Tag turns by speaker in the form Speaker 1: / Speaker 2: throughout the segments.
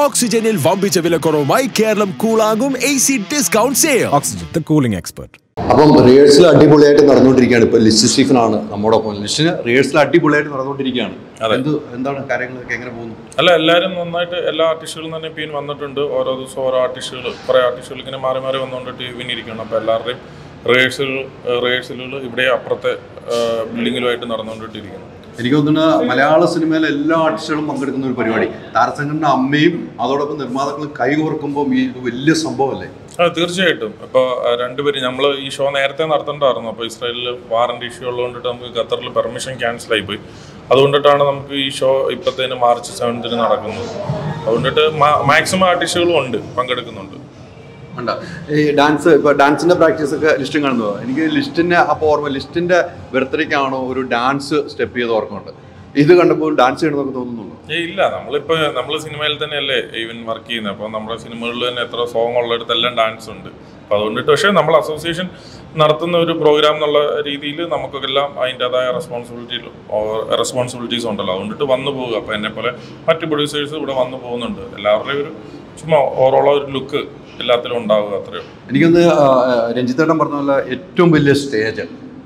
Speaker 1: ഓക്സിജനിൽ വമ്പിച്ച വിലക്കുറവുമായി കേരളം കൂളാകും A C discount sale
Speaker 2: Oxygen the cooling expert
Speaker 3: അപ്പം റിഹേഴ്സൽ അടിപൊളിയായിട്ട് നടന്നുകൊണ്ടിരിക്കുകയാണ് ഇപ്പൊ ലിസ്റ്റ് സ്റ്റീഫനാണ് നമ്മുടെ ഒപ്പം ലിസ്റ്റിന് റിഹേഴ്സൽ അടിപൊളിയായിട്ട് നടന്നുകൊണ്ടിരിക്കുകയാണ് എന്ത് എന്താണ് കാര്യങ്ങളൊക്കെ എങ്ങനെ പോകുന്നു
Speaker 4: അല്ല എല്ലാവരും നന്നായിട്ട് എല്ലാ ആർട്ടിസ്റ്റുകളും തന്നെ ഇപ്പം വന്നിട്ടുണ്ട് ഓരോ ദിവസവും ഓരോ ആർട്ടിസ്റ്റുകൾ കുറേ ആർട്ടിസ്റ്റുകൾ ഇങ്ങനെ മാറി മാറി വന്നുകൊണ്ടിട്ട് ഇവൻ ഇരിക്കണം അപ്പോൾ എല്ലാവരുടെയും റിഹേഴ്സൽ റിഹേഴ്സലുകൾ ഇവിടെ അപ്പുറത്തെ ബിൽഡിങ്ങിലുമായിട്ട് നടന്നുകൊണ്ടിട്ടിരിക്കുന്നു
Speaker 3: എനിക്ക് തോന്നുന്നു മലയാള സിനിമയിലെ എല്ലാ ആർട്ടിസ്റ്റുകളും പങ്കെടുക്കുന്ന ഒരു പരിപാടി താരസംഘടന അമ്മയും അതോടൊപ്പം നിർമ്മാതാക്കളും കൈ കോർക്കുമ്പോൾ ഈ ഇത് വലിയ സംഭവമല്ലേ
Speaker 4: ആ തീർച്ചയായിട്ടും ഇപ്പോൾ രണ്ടുപേരും നമ്മൾ ഈ ഷോ നേരത്തെ നടത്തേണ്ടായിരുന്നു അപ്പോൾ ഇസ്രായേലിൽ വാറണ്ടി ഇഷ്യൂ ഉള്ളതുകൊണ്ടിട്ട് നമുക്ക് ഖത്തറിൽ പെർമിഷൻ ക്യാൻസൽ ആയിപ്പോയി അതുകൊണ്ടിട്ടാണ് നമുക്ക് ഈ ഷോ ഇപ്പോഴത്തേന് മാർച്ച് സെവൻത്തിന് നടക്കുന്നത് അതുകൊണ്ടിട്ട് മാക്സിമം ആർട്ടിസ്റ്റുകളും ഉണ്ട് പങ്കെടുക്കുന്നുണ്ട്
Speaker 3: ഉണ്ട് ഈ ഡാൻസ് ഇപ്പൊ ഡാൻസിന്റെ പ്രാക്ടീസ് ഒക്കെ ലിസ്റ്റും കാണുന്നത് എനിക്ക് ലിസ്റ്റിന്റെ അപ്പോൾ ഓർമ്മ ലിസ്റ്റിന്റെ ബർത്ത്ഡേക്കാണോ ഒരു ഡാൻസ് സ്റ്റെപ്പ് ചെയ്ത് ഓർമ്മയുണ്ട് ഇത് കണ്ടപ്പോൾ ഡാൻസ് ചെയ്യണമെന്നൊക്കെ തോന്നുന്നുള്ളൂ
Speaker 4: ഏയ് ഇല്ല നമ്മളിപ്പോ നമ്മൾ സിനിമയിൽ തന്നെയല്ലേ ഈവൻ വർക്ക് ചെയ്യുന്നത് അപ്പോൾ നമ്മുടെ സിനിമകളിൽ തന്നെ എത്ര സോങ് ഉള്ളിടത്തെല്ലാം ഡാൻസ് ഉണ്ട് അപ്പോൾ അതുകൊണ്ടിട്ട് പക്ഷേ നമ്മൾ അസോസിയേഷൻ നടത്തുന്ന ഒരു പ്രോഗ്രാം എന്നുള്ള രീതിയിൽ നമുക്കെല്ലാം അതിൻ്റെതായ റെസ്പോൺസിബിലിറ്റി റെസ്പോൺസിബിലിറ്റീസ് ഉണ്ടല്ലോ അതുകൊണ്ടിട്ട് വന്നു പോകുക അപ്പോൾ എന്നെ പോലെ മറ്റ് പ്രൊഡ്യൂസേഴ്സ് ഇവിടെ വന്നു പോകുന്നുണ്ട് എല്ലാവരുടെയും ഒരു ചുമ്മാ ഓവറോൾ ഒരു ലുക്ക് എല്ലാത്തിലും ഉണ്ടാവുക അത്രയോ
Speaker 3: എനിക്കൊന്ന് രഞ്ജിത്തേട്ടൻ പറഞ്ഞ പോലെ ഏറ്റവും വലിയ സ്റ്റേജ്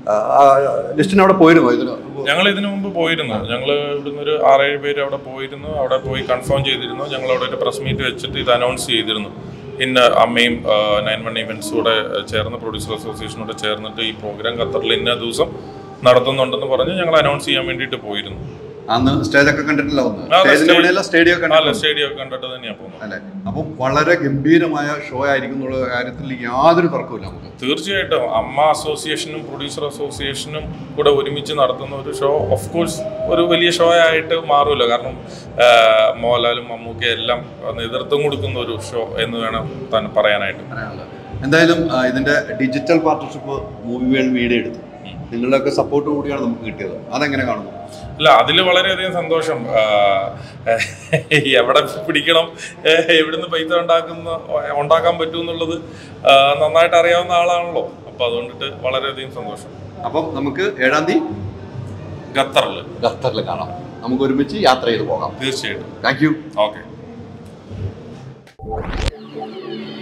Speaker 3: ലിസ്റ്റിന് അവിടെ പോയിരുന്നു ഇതിന്
Speaker 4: ഞങ്ങൾ ഇതിനു മുമ്പ് പോയിരുന്നു ഞങ്ങൾ ഇവിടുന്ന് ഒരു ആറേഴ് പേര് അവിടെ പോയിരുന്നു അവിടെ പോയി കൺഫേം ചെയ്തിരുന്നു ഞങ്ങൾ അവിടെ ഒരു പ്രസ് മീറ്റ് വെച്ചിട്ട് ഇത് അനൗൺസ് ചെയ്തിരുന്നു ഇന്ന അമ്മയും നയൻ വൺ ഇവൻസും കൂടെ ചേർന്ന് പ്രൊഡ്യൂസർ അസോസിയേഷനോട് ചേർന്നിട്ട് ഈ പ്രോഗ്രാം ഖത്തറിൽ ഇന്ന ദിവസം നടത്തുന്നുണ്ടെന്ന് പറഞ്ഞ് ഞങ്ങൾ അനൗൺസ് ചെയ്യാൻ വേണ്ടിയിട്ട് പോയിരുന്നു
Speaker 3: അന്ന് സ്റ്റേജ് ഒക്കെ കണ്ടിട്ടില്ല വന്ന്
Speaker 4: ആ,
Speaker 3: സ്റ്റേജിന്റെ
Speaker 4: സ്റ്റേജ്-
Speaker 3: മുന്നിലെ സ്റ്റേഡിയം ഒക്കെ
Speaker 4: അല്ല
Speaker 3: കണ്ടിട്ടുണ്ട്
Speaker 4: സ്റ്റേഡിയം ഒക്കെ കണ്ടിട്ട് തന്നെയാണ് പോകുന്നത്
Speaker 3: അല്ലെ അപ്പം വളരെ ഗംഭീരമായ ഷോ ആയിരിക്കും എന്നുള്ള കാര്യത്തിൽ യാതൊരു തർക്കമില്ല നമുക്ക്
Speaker 4: തീർച്ചയായിട്ടും അമ്മ അസോസിയേഷനും പ്രൊഡ്യൂസർ അസോസിയേഷനും കൂടെ ഒരുമിച്ച് നടത്തുന്ന ഒരു ഷോ ഓഫ് കോഴ്സ് ഒരു വലിയ ഷോ ആയിട്ട് മാറുമല്ലോ കാരണം ആ, മോഹൻലാലും മമ്മൂക്കയും എല്ലാം നേതൃത്വം കൊടുക്കുന്ന ഒരു ഷോ എന്ന് വേണം തന്നെ പറയാനായിട്ട്
Speaker 3: പറയാനുള്ളത് എന്തായാലും ആ, ഇതിന്റെ digital partnership movie world media എടുത്തു നിങ്ങളുടെയൊക്കെ സപ്പോർട്ട് കൂടിയാണ് നമുക്ക് കിട്ടിയത് അതെങ്ങനെ കാണുന്നു
Speaker 4: അല്ല അതിൽ വളരെയധികം സന്തോഷം ആ, എവിടെ പിടിക്കണം ഏ, എവിടുന്ന് പൈസ ഉണ്ടാക്കുന്ന ഉണ്ടാക്കാൻ പറ്റും എന്നുള്ളത് ആ, നന്നായിട്ട് അറിയാവുന്ന ആളാണല്ലോ അപ്പൊ അതുകൊണ്ടിട്ട് വളരെയധികം സന്തോഷം
Speaker 3: അപ്പം നമുക്ക് ഏഴാം തീയതി
Speaker 4: ഖത്തറിൽ
Speaker 3: ഖത്തറിൽ കാണാം നമുക്ക് ഒരുമിച്ച് യാത്ര ചെയ്ത് പോകാം
Speaker 4: തീർച്ചയായിട്ടും
Speaker 3: താങ്ക് യു
Speaker 4: ഓക്കെ